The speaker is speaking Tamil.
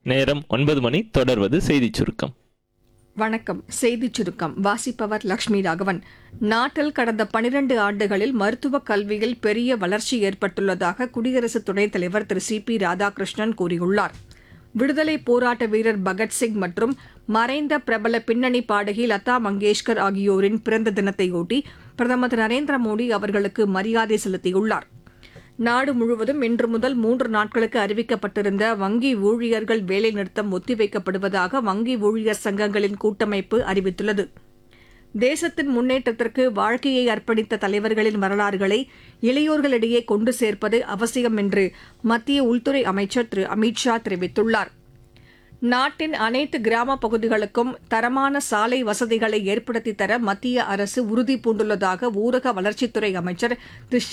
நேரம் ஒன்பது மணி தொடர்வது செய்திச் சுருக்கம் வணக்கம் செய்திச் சுருக்கம் வாசிப்பவர் லட்சுமி ராகவன் நாட்டில் கடந்த பனிரண்டு ஆண்டுகளில் மருத்துவக் கல்வியில் பெரிய வளர்ச்சி ஏற்பட்டுள்ளதாக குடியரசு துணைத் தலைவர் திரு சி பி ராதாகிருஷ்ணன் கூறியுள்ளார் விடுதலை போராட்ட வீரர் பகத்சிங் மற்றும் மறைந்த பிரபல பின்னணி பாடகி லதா மங்கேஷ்கர் ஆகியோரின் பிறந்த தினத்தையொட்டி பிரதமர் திரு நரேந்திர மோடி அவர்களுக்கு மரியாதை செலுத்தியுள்ளார் நாடு முழுவதும் இன்று முதல் மூன்று நாட்களுக்கு அறிவிக்கப்பட்டிருந்த வங்கி ஊழியர்கள் வேலைநிறுத்தம் ஒத்திவைக்கப்படுவதாக வங்கி ஊழியர் சங்கங்களின் கூட்டமைப்பு அறிவித்துள்ளது தேசத்தின் முன்னேற்றத்திற்கு வாழ்க்கையை அர்ப்பணித்த தலைவர்களின் வரலாறுகளை இளையோர்களிடையே கொண்டு சேர்ப்பது அவசியம் என்று மத்திய உள்துறை அமைச்சர் திரு அமித் ஷா தெரிவித்துள்ளார் நாட்டின் அனைத்து கிராம பகுதிகளுக்கும் தரமான சாலை வசதிகளை ஏற்படுத்தித் தர மத்திய அரசு உறுதி பூண்டுள்ளதாக ஊரக வளர்ச்சித்துறை அமைச்சர் திரு